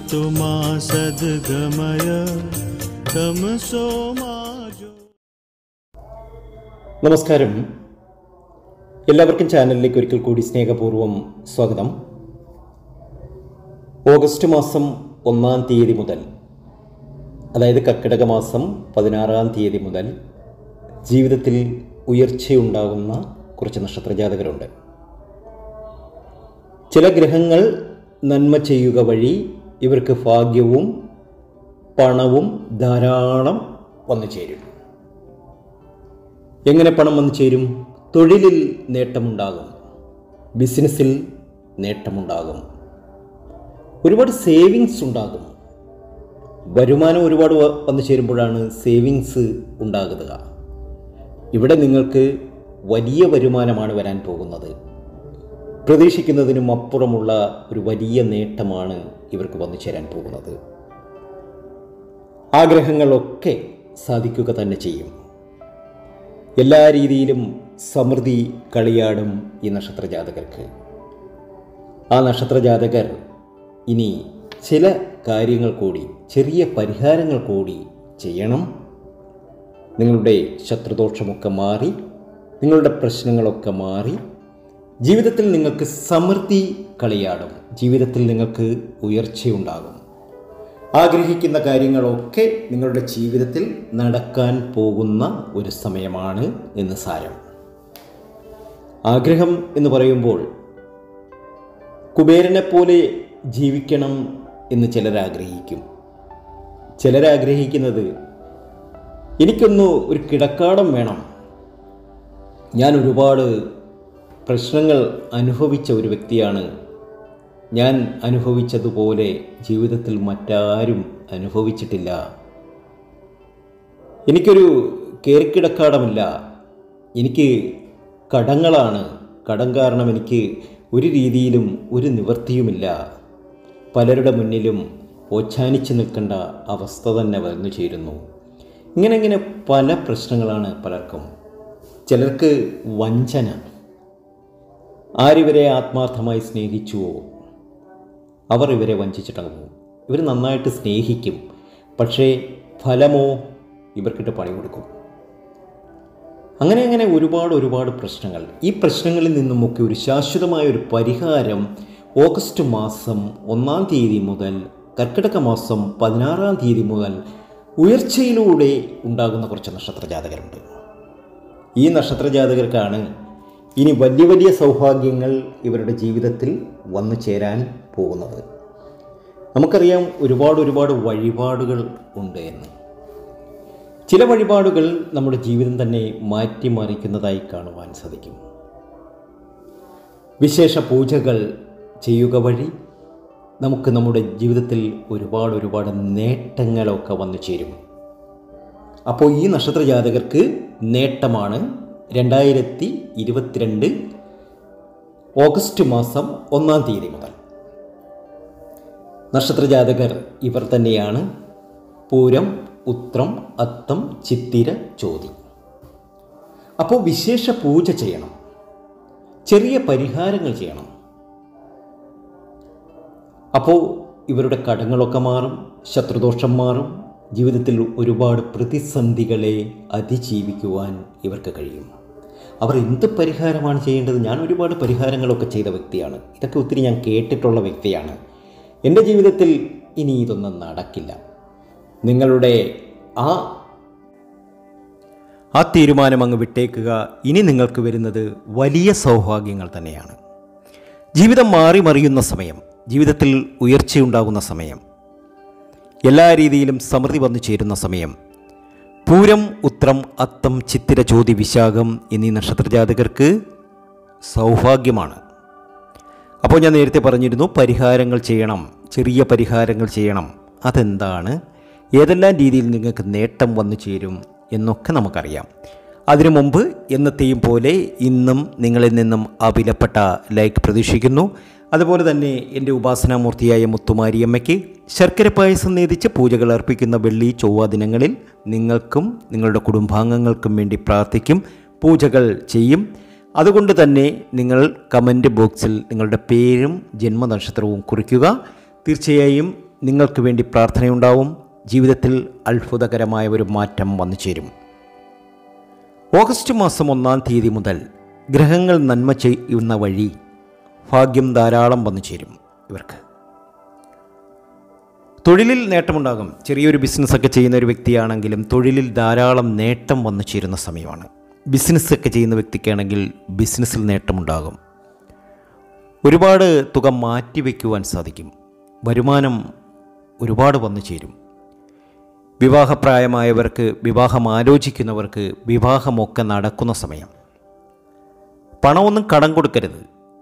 मास्तु मा सद्गमय तमसो मा ज्यो നമസ്കാരം എല്ലാവർക്കും ചാനലിലേക്ക് ഒരിക്കൽ കൂടി സ്നേഹപൂർവ്വം സ്വാഗതം ഓഗസ്റ്റ് മാസം ഒന്നാം തീയതി മുതൽ അതായത് കർക്കിടക മാസം പതിനാറാം തീയതി മുതൽ ജീവിതത്തിൽ ഉയർച്ചയുണ്ടാകുന്ന കുറച്ച് നക്ഷത്രജാതകരുണ്ട് ചില ഗ്രഹങ്ങൾ നന്മ ചെയ്യുക വഴി ഇവർക്ക് ഭാഗ്യവും പണവും ധാരാളം വന്നു ചേരും എങ്ങനെ പണം വന്നു ചേരും തൊഴിലിൽ നേട്ടമുണ്ടാകും ബിസിനസ്സിൽ നേട്ടമുണ്ടാകും ഒരുപാട് സേവിങ്സ് ഉണ്ടാകും വരുമാനം ഒരുപാട് വ- വന്നു ചേരുമ്പോഴാണ് സേവിങ്സ് ഉണ്ടാകുക ഇവിടെ നിങ്ങൾക്ക് വലിയ വരുമാനമാണ് വരാൻ പോകുന്നത് പ്രതീക്ഷിക്കുന്നതിനും അപ്പുറമുള്ള ഒരു വലിയ നേട്ടമാണ് ഇവർക്ക് വന്നു ചേരാൻ പോകുന്നത് ആഗ്രഹങ്ങളൊക്കെ സാധിക്കുക തന്നെ ചെയ്യും എല്ലാ രീതിയിലും സമൃദ്ധി കളിയാടും ഈ നക്ഷത്രജാതകർക്ക് ആ നക്ഷത്രജാതകർ ഇനി ചില കാര്യങ്ങൾ കൂടി ചെറിയ പരിഹാരങ്ങൾ കൂടി ചെയ്യണം നിങ്ങളുടെ ശത്രുദോഷമൊക്കെ മാറി നിങ്ങളുടെ പ്രശ്നങ്ങളൊക്കെ മാറി ജീവിതത്തിൽ നിങ്ങൾക്ക് സമൃദ്ധി കളിയാടും ജീവിതത്തിൽ നിങ്ങൾക്ക് ഉയർച്ചയുണ്ടാകും ആഗ്രഹിക്കുന്ന കാര്യങ്ങളൊക്കെ നിങ്ങളുടെ ജീവിതത്തിൽ നടക്കാൻ പോകുന്ന ഒരു സമയമാണ് എന്ന് സാരം ആഗ്രഹം എന്ന് പറയുമ്പോൾ കുബേരനെ പോലെ ജീവിക്കണം എന്ന് ചിലർ ആഗ്രഹിക്കും ചിലരാഗ്രഹിക്കുന്നത് എനിക്കൊന്ന് ഒരു കിടക്കാടം വേണം ഞാൻ ഒരുപാട് പ്രശ്നങ്ങൾ അനുഭവിച്ച ഒരു വ്യക്തിയാണ് ഞാൻ അനുഭവിച്ചതുപോലെ ജീവിതത്തിൽ മറ്റാരും അനുഭവിച്ചിട്ടില്ല എനിക്കൊരു കയറിക്കിടക്കാടമില്ല എനിക്ക് കടങ്ങളാണ് കടം കാരണം എനിക്ക് ഒരു രീതിയിലും ഒരു നിവൃത്തിയുമില്ല പലരുടെ മുന്നിലും ഓച്ഛാനിച്ച് നിൽക്കേണ്ട അവസ്ഥ തന്നെ വന്നു ചേരുന്നു ഇങ്ങനെ ഇങ്ങനെ പല പ്രശ്നങ്ങളാണ് പലർക്കും ചിലർക്ക് വഞ്ചന ആരിവരെ ആത്മാർത്ഥമായി സ്നേഹിച്ചുവോ അവർ ഇവരെ വഞ്ചിച്ചിട്ടങ്ങ് പോകും ഇവർ നന്നായിട്ട് സ്നേഹിക്കും പക്ഷേ ഫലമോ ഇവർക്കിട്ട് പണി കൊടുക്കും അങ്ങനെ അങ്ങനെ ഒരുപാട് ഒരുപാട് പ്രശ്നങ്ങൾ ഈ പ്രശ്നങ്ങളിൽ നിന്നുമൊക്കെ ഒരു ശാശ്വതമായ ഒരു പരിഹാരം ഓഗസ്റ്റ് മാസം ഒന്നാം തീയതി മുതൽ കർക്കിടക മാസം പതിനാറാം തീയതി മുതൽ ഉയർച്ചയിലൂടെ ഉണ്ടാകുന്ന കുറച്ച് നക്ഷത്രജാതകരുണ്ട് ഈ നക്ഷത്രജാതകർക്കാണ് ഇനി വലിയ വലിയ സൗഭാഗ്യങ്ങൾ ഇവരുടെ ജീവിതത്തിൽ വന്നു ചേരാൻ പോകുന്നത് നമുക്കറിയാം ഒരുപാട് ഒരുപാട് വഴിപാടുകൾ ഉണ്ട് എന്ന് ചില വഴിപാടുകൾ നമ്മുടെ ജീവിതം തന്നെ മാറ്റിമറിക്കുന്നതായി കാണുവാൻ സാധിക്കും വിശേഷ പൂജകൾ ചെയ്യുക വഴി നമുക്ക് നമ്മുടെ ജീവിതത്തിൽ ഒരുപാട് ഒരുപാട് നേട്ടങ്ങളൊക്കെ വന്നു ചേരും അപ്പോൾ ഈ നക്ഷത്ര ജാതകർക്ക് നേട്ടമാണ് രണ്ടായിരത്തി ഇരുപത്തിരണ്ട് ഓഗസ്റ്റ് മാസം ഒന്നാം തീയതി മുതൽ നക്ഷത്ര ജാതകർ ഇവർ തന്നെയാണ് പൂരം ഉത്രം അത്തം ചിത്തിര ചോതി അപ്പോൾ വിശേഷ പൂജ ചെയ്യണം ചെറിയ പരിഹാരങ്ങൾ ചെയ്യണം അപ്പോൾ ഇവരുടെ കടങ്ങളൊക്കെ മാറും ശത്രുദോഷം മാറും ജീവിതത്തിൽ ഒരുപാട് പ്രതിസന്ധികളെ അതിജീവിക്കുവാൻ ഇവർക്ക് കഴിയും അവർ എന്ത് പരിഹാരമാണ് ചെയ്യേണ്ടത് ഞാൻ ഒരുപാട് പരിഹാരങ്ങളൊക്കെ ചെയ്ത വ്യക്തിയാണ് ഇതൊക്കെ ഒത്തിരി ഞാൻ കേട്ടിട്ടുള്ള വ്യക്തിയാണ് എൻ്റെ ജീവിതത്തിൽ ഇനി ഇതൊന്നും നടക്കില്ല നിങ്ങളുടെ ആ ആ തീരുമാനം അങ്ങ് വിട്ടേക്കുക ഇനി നിങ്ങൾക്ക് വരുന്നത് വലിയ സൗഭാഗ്യങ്ങൾ തന്നെയാണ് ജീവിതം മാറി മറിയുന്ന സമയം ജീവിതത്തിൽ ഉയർച്ചയുണ്ടാകുന്ന സമയം എല്ലാ രീതിയിലും സമൃദ്ധി വന്നു ചേരുന്ന സമയം പൂരം ഉത്രം അത്തം ചിത്തിര ചോതി വിശാഖം എന്നീ നക്ഷത്രജാതകർക്ക് സൗഭാഗ്യമാണ് അപ്പോൾ ഞാൻ നേരത്തെ പറഞ്ഞിരുന്നു പരിഹാരങ്ങൾ ചെയ്യണം ചെറിയ പരിഹാരങ്ങൾ ചെയ്യണം അതെന്താണ് ഏതെല്ലാം രീതിയിൽ നിങ്ങൾക്ക് നേട്ടം വന്നു ചേരും എന്നൊക്കെ നമുക്കറിയാം അതിനു മുമ്പ് എന്നത്തെയും പോലെ ഇന്നും നിങ്ങളിൽ നിന്നും ആ വിലപ്പെട്ട ലൈക്ക് പ്രതീക്ഷിക്കുന്നു അതുപോലെ തന്നെ എൻ്റെ ഉപാസനാമൂർത്തിയായ മുത്തുമാരിയമ്മയ്ക്ക് ശർക്കര പായസം നേതിച്ച് പൂജകൾ അർപ്പിക്കുന്ന വെള്ളി ചൊവ്വ ദിനങ്ങളിൽ നിങ്ങൾക്കും നിങ്ങളുടെ കുടുംബാംഗങ്ങൾക്കും വേണ്ടി പ്രാർത്ഥിക്കും പൂജകൾ ചെയ്യും അതുകൊണ്ട് തന്നെ നിങ്ങൾ കമൻറ്റ് ബോക്സിൽ നിങ്ങളുടെ പേരും ജന്മനക്ഷത്രവും കുറിക്കുക തീർച്ചയായും നിങ്ങൾക്ക് വേണ്ടി പ്രാർത്ഥനയുണ്ടാവും ജീവിതത്തിൽ അത്ഭുതകരമായ ഒരു മാറ്റം വന്നു ചേരും ഓഗസ്റ്റ് മാസം ഒന്നാം തീയതി മുതൽ ഗ്രഹങ്ങൾ നന്മ ചെയ്യുന്ന വഴി ഭാഗ്യം ധാരാളം വന്നു ചേരും ഇവർക്ക് തൊഴിലിൽ നേട്ടമുണ്ടാകും ചെറിയൊരു ബിസിനസ്സൊക്കെ ചെയ്യുന്ന ഒരു വ്യക്തിയാണെങ്കിലും തൊഴിലിൽ ധാരാളം നേട്ടം വന്നു ചേരുന്ന സമയമാണ് ബിസിനസ്സൊക്കെ ചെയ്യുന്ന വ്യക്തിക്കാണെങ്കിൽ ബിസിനസ്സിൽ നേട്ടമുണ്ടാകും ഒരുപാട് തുക മാറ്റിവെക്കുവാൻ സാധിക്കും വരുമാനം ഒരുപാട് വന്നു ചേരും വിവാഹപ്രായമായവർക്ക് വിവാഹം ആലോചിക്കുന്നവർക്ക് വിവാഹമൊക്കെ നടക്കുന്ന സമയം പണമൊന്നും കടം കൊടുക്കരുത്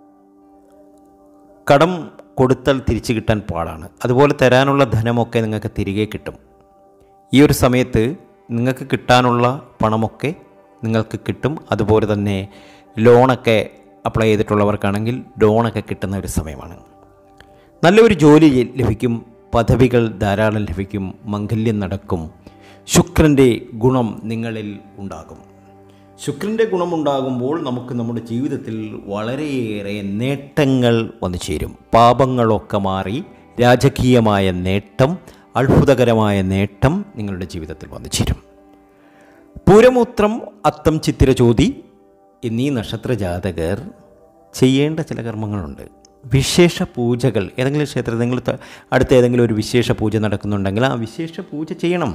കടം കൊടുത്താൽ തിരിച്ചു കിട്ടാൻ പാടാണ് അതുപോലെ തരാനുള്ള ധനമൊക്കെ നിങ്ങൾക്ക് തിരികെ കിട്ടും ഈ ഒരു സമയത്ത് നിങ്ങൾക്ക് കിട്ടാനുള്ള പണമൊക്കെ നിങ്ങൾക്ക് കിട്ടും അതുപോലെ തന്നെ ലോണൊക്കെ അപ്ലൈ ചെയ്തിട്ടുള്ളവർക്കാണെങ്കിൽ ലോണൊക്കെ കിട്ടുന്ന ഒരു സമയമാണ് നല്ലൊരു ജോലി ലഭിക്കും പദവികൾ ധാരാളം ലഭിക്കും മംഗല്യം നടക്കും ശുക്രൻ്റെ ഗുണം നിങ്ങളിൽ ഉണ്ടാകും ശുക്രൻ്റെ ഗുണമുണ്ടാകുമ്പോൾ നമുക്ക് നമ്മുടെ ജീവിതത്തിൽ വളരെയേറെ നേട്ടങ്ങൾ വന്നു ചേരും പാപങ്ങളൊക്കെ മാറി രാജകീയമായ നേട്ടം അത്ഭുതകരമായ നേട്ടം നിങ്ങളുടെ ജീവിതത്തിൽ വന്നു ചേരും പൂരമൂത്രം അത്തം ചിത്തിരചോതി എന്നീ നക്ഷത്ര ജാതകർ ചെയ്യേണ്ട ചില കർമ്മങ്ങളുണ്ട് വിശേഷ പൂജകൾ ഏതെങ്കിലും ക്ഷേത്രത്തിൽ നിങ്ങൾ ത- അടുത്ത ഏതെങ്കിലും ഒരു വിശേഷ പൂജ നടക്കുന്നുണ്ടെങ്കിൽ ആ വിശേഷ പൂജ ചെയ്യണം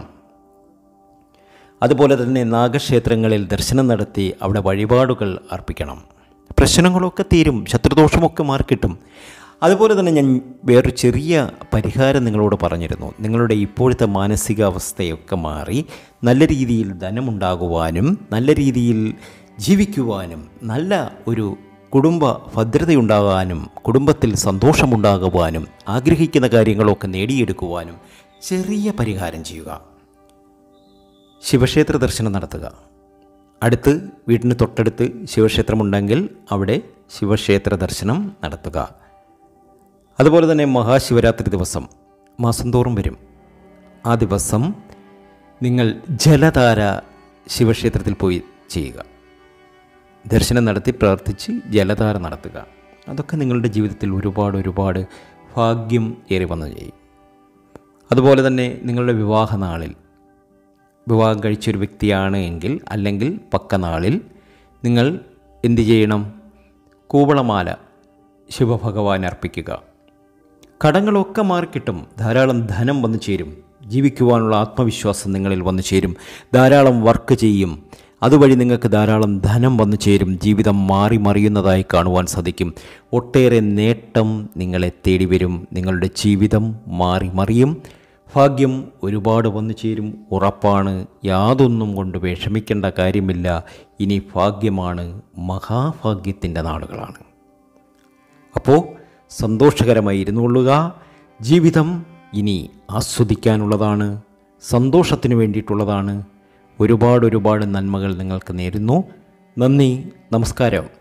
അതുപോലെ തന്നെ നാഗക്ഷേത്രങ്ങളിൽ ദർശനം നടത്തി അവിടെ വഴിപാടുകൾ അർപ്പിക്കണം പ്രശ്നങ്ങളൊക്കെ തീരും ശത്രുദോഷമൊക്കെ മാറിക്കിട്ടും അതുപോലെ തന്നെ ഞാൻ വേറൊരു ചെറിയ പരിഹാരം നിങ്ങളോട് പറഞ്ഞിരുന്നു നിങ്ങളുടെ ഇപ്പോഴത്തെ മാനസികാവസ്ഥയൊക്കെ മാറി നല്ല രീതിയിൽ ധനമുണ്ടാകുവാനും നല്ല രീതിയിൽ ജീവിക്കുവാനും നല്ല ഒരു കുടുംബ ഭദ്രതയുണ്ടാകാനും കുടുംബത്തിൽ സന്തോഷമുണ്ടാകുവാനും ആഗ്രഹിക്കുന്ന കാര്യങ്ങളൊക്കെ നേടിയെടുക്കുവാനും ചെറിയ പരിഹാരം ചെയ്യുക ശിവക്ഷേത്ര ദർശനം നടത്തുക അടുത്ത് വീടിന് തൊട്ടടുത്ത് ശിവക്ഷേത്രമുണ്ടെങ്കിൽ അവിടെ ശിവക്ഷേത്ര ദർശനം നടത്തുക അതുപോലെ തന്നെ മഹാശിവരാത്രി ദിവസം മാസം തോറും വരും ആ ദിവസം നിങ്ങൾ ജലധാര ശിവക്ഷേത്രത്തിൽ പോയി ചെയ്യുക ദർശനം നടത്തി പ്രാർത്ഥിച്ച് ജലധാര നടത്തുക അതൊക്കെ നിങ്ങളുടെ ജീവിതത്തിൽ ഒരുപാട് ഒരുപാട് ഭാഗ്യം ഏറി വന്നു ചെയ്യും അതുപോലെ തന്നെ നിങ്ങളുടെ വിവാഹ നാളിൽ വിവാഹം കഴിച്ചൊരു വ്യക്തിയാണ് എങ്കിൽ അല്ലെങ്കിൽ പക്കനാളിൽ നിങ്ങൾ എന്ത് ചെയ്യണം കൂവളമാല ശിവഭഗവാൻ അർപ്പിക്കുക കടങ്ങളൊക്കെ മാറിക്കിട്ടും ധാരാളം ധനം വന്നു ചേരും ജീവിക്കുവാനുള്ള ആത്മവിശ്വാസം നിങ്ങളിൽ വന്നു ചേരും ധാരാളം വർക്ക് ചെയ്യും അതുവഴി നിങ്ങൾക്ക് ധാരാളം ധനം വന്നു ചേരും ജീവിതം മാറി മറിയുന്നതായി കാണുവാൻ സാധിക്കും ഒട്ടേറെ നേട്ടം നിങ്ങളെ തേടി വരും നിങ്ങളുടെ ജീവിതം മാറി മറിയും ഭാഗ്യം ഒരുപാട് വന്നു ചേരും ഉറപ്പാണ് യാതൊന്നും കൊണ്ട് വിഷമിക്കേണ്ട കാര്യമില്ല ഇനി ഭാഗ്യമാണ് മഹാഭാഗ്യത്തിൻ്റെ നാളുകളാണ് അപ്പോൾ സന്തോഷകരമായി ഇരുന്നുകൊള്ളുക ജീവിതം ഇനി ആസ്വദിക്കാനുള്ളതാണ് സന്തോഷത്തിന് വേണ്ടിയിട്ടുള്ളതാണ് ഒരുപാട് ഒരുപാട് നന്മകൾ നിങ്ങൾക്ക് നേരുന്നു നന്ദി നമസ്കാരം